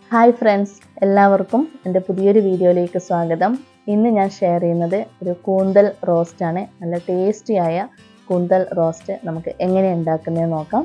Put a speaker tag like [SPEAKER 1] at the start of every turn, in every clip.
[SPEAKER 1] hi friends എല്ലാവർക്കും എൻ്റെ പുതിയൊരു വീഡിയോയിലേക്ക് സ്വാഗതം ഇന്ന് ഞാൻ ഷെയർ ചെയ്യുന്നത് ഒരു കൂന്തൽ റോസ്റ്റാണ് നല്ല ടേസ്റ്റിയായ കൂന്തൽ റോസ്റ്റ് നമുക്ക് എങ്ങനെ ഉണ്ടാക്കുന്നതെന്ന് നോക്കാം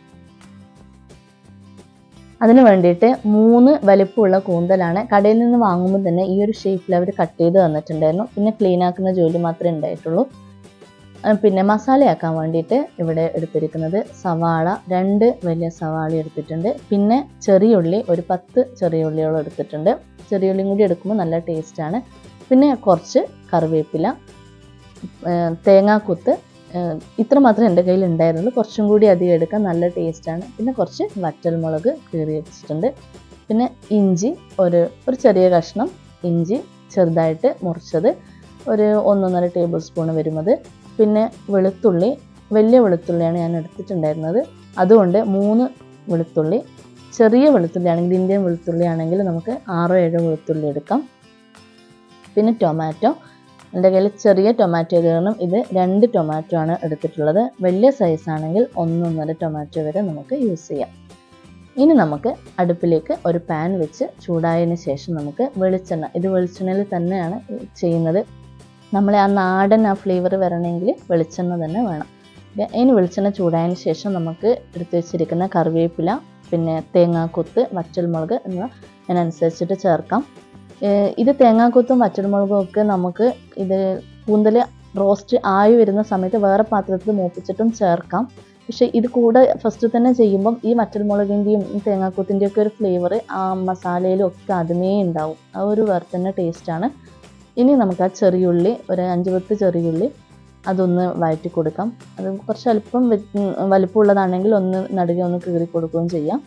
[SPEAKER 1] അതിന് വേണ്ടിയിട്ട് മൂന്ന് വലിപ്പമുള്ള കൂന്തലാണ് കടയിൽ നിന്ന് വാങ്ങുമ്പോൾ തന്നെ ഈ ഒരു ഷേപ്പിൽ അവർ കട്ട് ചെയ്ത് തന്നിട്ടുണ്ടായിരുന്നു പിന്നെ ക്ലീൻ ആക്കുന്ന ജോലി മാത്രമേ ഉണ്ടായിട്ടുള്ളൂ പിന്നെ മസാലയാക്കാൻ വേണ്ടിയിട്ട് ഇവിടെ എടുത്തിരിക്കുന്നത് സവാള രണ്ട് വലിയ സവാള എടുത്തിട്ടുണ്ട് പിന്നെ ചെറിയ ഉള്ളി ഒരു പത്ത് ചെറിയ ഉള്ളിയോളം എടുത്തിട്ടുണ്ട് ചെറിയ ഉള്ളിയും കൂടി എടുക്കുമ്പോൾ നല്ല ടേസ്റ്റാണ് പിന്നെ കുറച്ച് കറിവേപ്പില തേങ്ങാക്കുത്ത് ഇത്ര മാത്രമേ എൻ്റെ കയ്യിൽ ഉണ്ടായിരുന്നുള്ളൂ കുറച്ചും കൂടി അധികം എടുക്കാൻ നല്ല ടേസ്റ്റാണ് പിന്നെ കുറച്ച് വറ്റൽമുളക് കീറി വെച്ചിട്ടുണ്ട് പിന്നെ ഇഞ്ചി ഒരു ഒരു ചെറിയ കഷ്ണം ഇഞ്ചി ചെറുതായിട്ട് മുറിച്ചത് ഒരു ഒന്നൊന്നര ടേബിൾ സ്പൂൺ വരുന്നത് പിന്നെ വെളുത്തുള്ളി വലിയ വെളുത്തുള്ളിയാണ് ഞാൻ എടുത്തിട്ടുണ്ടായിരുന്നത് അതുകൊണ്ട് മൂന്ന് വെളുത്തുള്ളി ചെറിയ വെളുത്തുള്ളി ആണെങ്കിൽ ഇന്ത്യൻ വെളുത്തുള്ളി ആണെങ്കിൽ നമുക്ക് ആറോ ഏഴോ വെളുത്തുള്ളി എടുക്കാം പിന്നെ ടൊമാറ്റോ എൻ്റെ കയ്യിൽ ചെറിയ ടൊമാറ്റോ കാരണം ഇത് രണ്ട് ടൊമാറ്റോ ആണ് എടുത്തിട്ടുള്ളത് വലിയ സൈസ് ആണെങ്കിൽ ഒന്നൊന്നര ടൊമാറ്റോ വരെ നമുക്ക് യൂസ് ചെയ്യാം ഇനി നമുക്ക് അടുപ്പിലേക്ക് ഒരു പാൻ വെച്ച് ചൂടായതിന് ശേഷം നമുക്ക് വെളിച്ചെണ്ണ ഇത് വെളിച്ചെണ്ണയിൽ തന്നെയാണ് ചെയ്യുന്നത് നമ്മളെ ആ നാടൻ ആ ഫ്ലേവർ വരണമെങ്കിൽ വെളിച്ചെണ്ണ തന്നെ വേണം ഇനി വെളിച്ചെണ്ണ ചൂടായതിന് ശേഷം നമുക്ക് എടുത്ത് വെച്ചിരിക്കുന്ന കറിവേപ്പില പിന്നെ തേങ്ങാക്കൊത്ത് വറ്റൽമുളക് എന്നിവ അതിനനുസരിച്ചിട്ട് ചേർക്കാം ഇത് തേങ്ങാക്കൊത്തും വറ്റൽമുളകും ഒക്കെ നമുക്ക് ഇത് കൂന്തൽ റോസ്റ്റ് ആയി വരുന്ന സമയത്ത് വേറെ പാത്രത്തിൽ മൂപ്പിച്ചിട്ടും ചേർക്കാം പക്ഷെ ഇത് കൂടെ ഫസ്റ്റ് തന്നെ ചെയ്യുമ്പം ഈ വറ്റൽമുളകിൻ്റെയും തേങ്ങാക്കൊത്തിൻ്റെയും ഒക്കെ ഒരു ഫ്ലേവർ ആ മസാലയിലും ഒക്കെ അതുമേ ഉണ്ടാവും ആ ഒരു വേറെ തന്നെ ടേസ്റ്റാണ് ഇനി നമുക്ക് ആ ചെറിയുള്ളി ഒരു അഞ്ച് പത്ത് ചെറിയുള്ളി അതൊന്ന് വഴറ്റി കൊടുക്കാം അത് കുറച്ച് അല്പം വലിപ്പമുള്ളതാണെങ്കിൽ ഒന്ന് നടുകെ ഒന്ന് കീറി കൊടുക്കുകയും ചെയ്യാം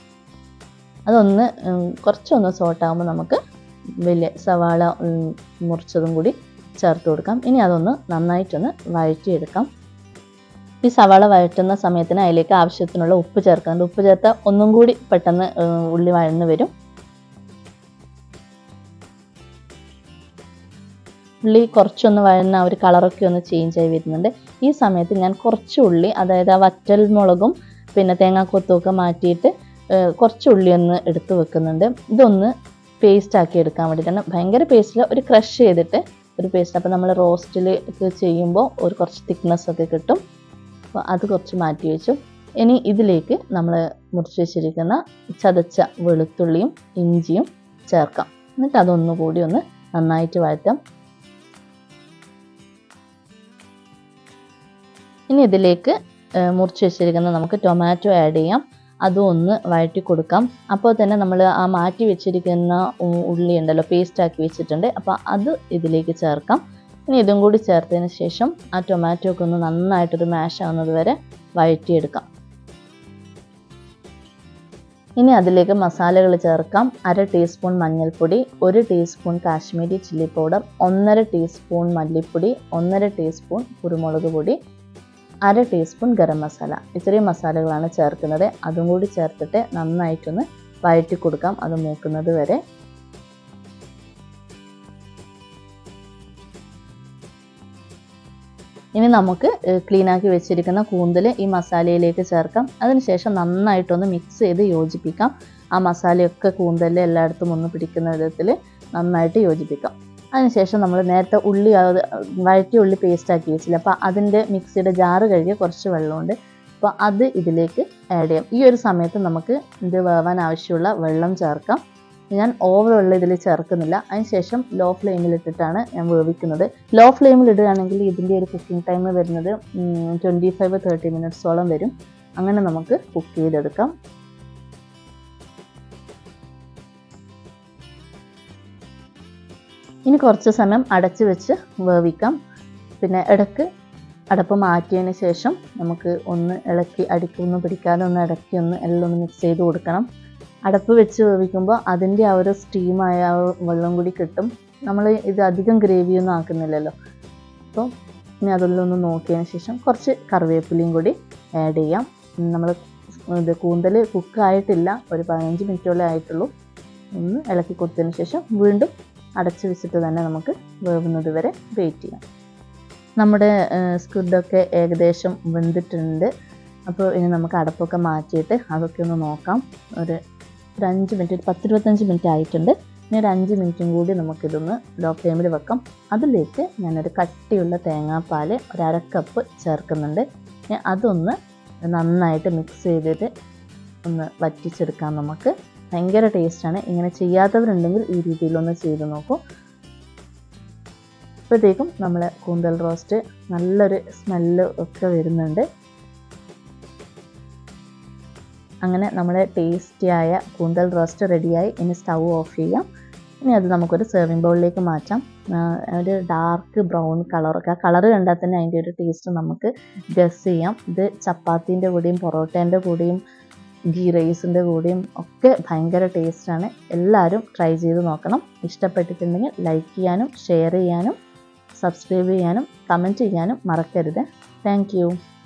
[SPEAKER 1] അതൊന്ന് കുറച്ചൊന്ന് സോട്ടാകുമ്പോൾ നമുക്ക് വലിയ സവാള മുറിച്ചതും കൂടി ചേർത്ത് കൊടുക്കാം ഇനി അതൊന്ന് നന്നായിട്ടൊന്ന് വഴറ്റിയെടുക്കാം ഈ സവാള വഴറ്റുന്ന സമയത്തിന് അതിലേക്ക് ആവശ്യത്തിനുള്ള ഉപ്പ് ചേർക്കുന്നുണ്ട് ഉപ്പ് ചേർത്താൽ ഒന്നും കൂടി പെട്ടെന്ന് ഉള്ളി വഴന്ന് വരും ഉള്ളി കുറച്ചൊന്ന് വഴന്ന ഒരു കളറൊക്കെ ഒന്ന് ചേഞ്ച് ആയി വരുന്നുണ്ട് ഈ സമയത്ത് ഞാൻ കുറച്ച് ഉള്ളി അതായത് ആ വറ്റൽ മുളകും പിന്നെ തേങ്ങാക്കൊത്തും ഒക്കെ മാറ്റിയിട്ട് കുറച്ച് ഉള്ളി ഒന്ന് എടുത്ത് വെക്കുന്നുണ്ട് ഇതൊന്ന് പേസ്റ്റ് ആക്കി എടുക്കാൻ വേണ്ടിയിട്ടാണ് ഭയങ്കര പേസ്റ്റിൽ ഒരു ക്രഷ് ചെയ്തിട്ട് ഒരു പേസ്റ്റ് അപ്പോൾ നമ്മൾ റോസ്റ്റിൽ ഒക്കെ ചെയ്യുമ്പോൾ ഒരു കുറച്ച് തിക്നെസ് ഒക്കെ കിട്ടും അപ്പോൾ അത് കുറച്ച് മാറ്റി വെച്ചു ഇനി ഇതിലേക്ക് നമ്മൾ മുറിച്ച് വെച്ചിരിക്കുന്ന ചതച്ച വെളുത്തുള്ളിയും ഇഞ്ചിയും ചേർക്കാം എന്നിട്ട് അതൊന്നുകൂടി ഒന്ന് നന്നായിട്ട് വഴറ്റാം ഇനി ഇതിലേക്ക് മുറിച്ച് വെച്ചിരിക്കുന്ന നമുക്ക് ടൊമാറ്റോ ആഡ് ചെയ്യാം അതും ഒന്ന് വഴറ്റി കൊടുക്കാം അപ്പോൾ തന്നെ നമ്മൾ ആ മാറ്റി വെച്ചിരിക്കുന്ന ഉള്ളി ഉണ്ടല്ലോ പേസ്റ്റ് ആക്കി വെച്ചിട്ടുണ്ട് അപ്പോൾ അത് ഇതിലേക്ക് ചേർക്കാം ഇനി ഇതും കൂടി ചേർത്തതിന് ശേഷം ആ ടൊമാറ്റോ ഒക്കെ ഒന്ന് നന്നായിട്ടൊരു മാഷ് ആവുന്നത് വരെ വഴറ്റിയെടുക്കാം ഇനി അതിലേക്ക് മസാലകൾ ചേർക്കാം അര ടീസ്പൂൺ മഞ്ഞൾപ്പൊടി ഒരു ടീസ്പൂൺ കാശ്മീരി ചില്ലി പൗഡർ ഒന്നര ടീസ്പൂൺ മല്ലിപ്പൊടി ഒന്നര ടീസ്പൂൺ കുരുമുളക് പൊടി അര ടീസ്പൂൺ ഗരം മസാല ഇത്രയും മസാലകളാണ് ചേർക്കുന്നത് അതും കൂടി ചേർത്തിട്ട് നന്നായിട്ടൊന്ന് വഴറ്റി കൊടുക്കാം അത് മൂക്കുന്നത് വരെ ഇനി നമുക്ക് ക്ലീനാക്കി വെച്ചിരിക്കുന്ന കൂന്തൽ ഈ മസാലയിലേക്ക് ചേർക്കാം അതിനുശേഷം നന്നായിട്ടൊന്ന് മിക്സ് ചെയ്ത് യോജിപ്പിക്കാം ആ മസാലയൊക്കെ കൂന്തലിൽ എല്ലായിടത്തും ഒന്ന് പിടിക്കുന്ന വിധത്തിൽ നന്നായിട്ട് യോജിപ്പിക്കാം അതിനുശേഷം നമ്മൾ നേരത്തെ ഉള്ളി വഴറ്റി ഉള്ളി പേസ്റ്റ് ആക്കി വെച്ചില്ല അപ്പോൾ അതിൻ്റെ മിക്സിയുടെ ജാറ് കഴുകിയ കുറച്ച് വെള്ളമുണ്ട് അപ്പോൾ അത് ഇതിലേക്ക് ആഡ് ചെയ്യാം ഈ ഒരു സമയത്ത് നമുക്ക് ഇത് വേവാൻ ആവശ്യമുള്ള വെള്ളം ചേർക്കാം ഞാൻ ഓവർ വെള്ളം ഇതിൽ ചേർക്കുന്നില്ല അതിനുശേഷം ലോ ഫ്ലെയിമിലിട്ടിട്ടാണ് ഞാൻ വേവിക്കുന്നത് ലോ ഫ്ലെയിമിൽ ഇടുകയാണെങ്കിൽ ഇതിൻ്റെ ഒരു കുക്കിംഗ് ടൈം വരുന്നത് ട്വൻറ്റി ഫൈവ് തേർട്ടി മിനിറ്റ്സോളം വരും അങ്ങനെ നമുക്ക് കുക്ക് ചെയ്തെടുക്കാം ഇനി കുറച്ച് സമയം അടച്ച് വെച്ച് വേവിക്കാം പിന്നെ ഇടയ്ക്ക് അടപ്പ് മാറ്റിയതിന് ശേഷം നമുക്ക് ഒന്ന് ഇളക്കി അടിക്കൊന്നും പിടിക്കാതെ ഒന്ന് ഇടയ്ക്ക് ഒന്ന് എല്ലാം ഒന്ന് മിക്സ് ചെയ്ത് കൊടുക്കണം അടപ്പ് വെച്ച് വേവിക്കുമ്പോൾ അതിൻ്റെ ആ ഒരു സ്റ്റീമായ ആ വെള്ളം കൂടി കിട്ടും നമ്മൾ ഇത് അധികം ഗ്രേവിയൊന്നും ആക്കുന്നില്ലല്ലോ അപ്പോൾ ഇനി അതെല്ലാം ഒന്ന് നോക്കിയതിന് ശേഷം കുറച്ച് കറിവേപ്പിലയും കൂടി ആഡ് ചെയ്യാം നമ്മൾ ഇത് കൂന്തൽ കുക്കായിട്ടില്ല ഒരു പതിനഞ്ച് മിനിറ്റോളം ആയിട്ടുള്ളൂ ഒന്ന് ഇളക്കി കൊടുത്തതിന് ശേഷം വീണ്ടും അടച്ചു വെച്ചിട്ട് തന്നെ നമുക്ക് വേവുന്നത് വരെ വെയിറ്റ് ചെയ്യാം നമ്മുടെ സ്ക്വിഡൊക്കെ ഏകദേശം വെന്തിട്ടുണ്ട് അപ്പോൾ ഇനി നമുക്ക് അടപ്പൊക്കെ മാറ്റിയിട്ട് അതൊക്കെ ഒന്ന് നോക്കാം ഒരു ഒരു അഞ്ച് മിനിറ്റ് ഒരു പത്തിരുപത്തഞ്ച് മിനിറ്റ് ആയിട്ടുണ്ട് ഇനി ഒരു അഞ്ച് മിനിറ്റും കൂടി നമുക്കിതൊന്ന് ലോ ഫ്ലെയിമിൽ വെക്കാം അതിലേക്ക് ഞാനൊരു കട്ടിയുള്ള തേങ്ങാപ്പാൽ ഒരു അര കപ്പ് ചേർക്കുന്നുണ്ട് ഇനി അതൊന്ന് നന്നായിട്ട് മിക്സ് ചെയ്തിട്ട് ഒന്ന് വറ്റിച്ചെടുക്കാം നമുക്ക് ഭയങ്കര ടേസ്റ്റാണ് ഇങ്ങനെ ചെയ്യാത്തവരുണ്ടെങ്കിൽ ഈ രീതിയിലൊന്ന് ചെയ്ത് നോക്കൂ അപ്പോഴത്തേക്കും നമ്മൾ കൂന്തൽ റോസ്റ്റ് നല്ലൊരു സ്മെല്ല് ഒക്കെ വരുന്നുണ്ട് അങ്ങനെ നമ്മുടെ ടേസ്റ്റിയായ കൂന്തൽ റോസ്റ്റ് റെഡിയായി ഇനി സ്റ്റൗ ഓഫ് ചെയ്യാം ഇനി അത് നമുക്കൊരു സെർവിങ് ബൗളിലേക്ക് മാറ്റാം ആ, ഒരു ഡാർക്ക് ബ്രൗൺ കളറൊക്കെ ആ കളറ് കണ്ടാൽ തന്നെ അതിൻ്റെ ഒരു ടേസ്റ്റ് നമുക്ക് ഗസ് ചെയ്യാം ഇത് ചപ്പാത്തീൻ്റെ കൂടെയും പൊറോട്ടേൻ്റെ കൂടെയും ഗീ റൈസിൻ്റെ കൂടെയും ഒക്കെ ഭയങ്കര ടേസ്റ്റാണ് എല്ലാവരും ട്രൈ ചെയ്ത് നോക്കണം ഇഷ്ടപ്പെട്ടിട്ടുണ്ടെങ്കിൽ ലൈക്ക് ചെയ്യാനും ഷെയർ ചെയ്യാനും സബ്സ്ക്രൈബ് ചെയ്യാനും കമൻറ്റ് ചെയ്യാനും മറക്കരുത് താങ്ക്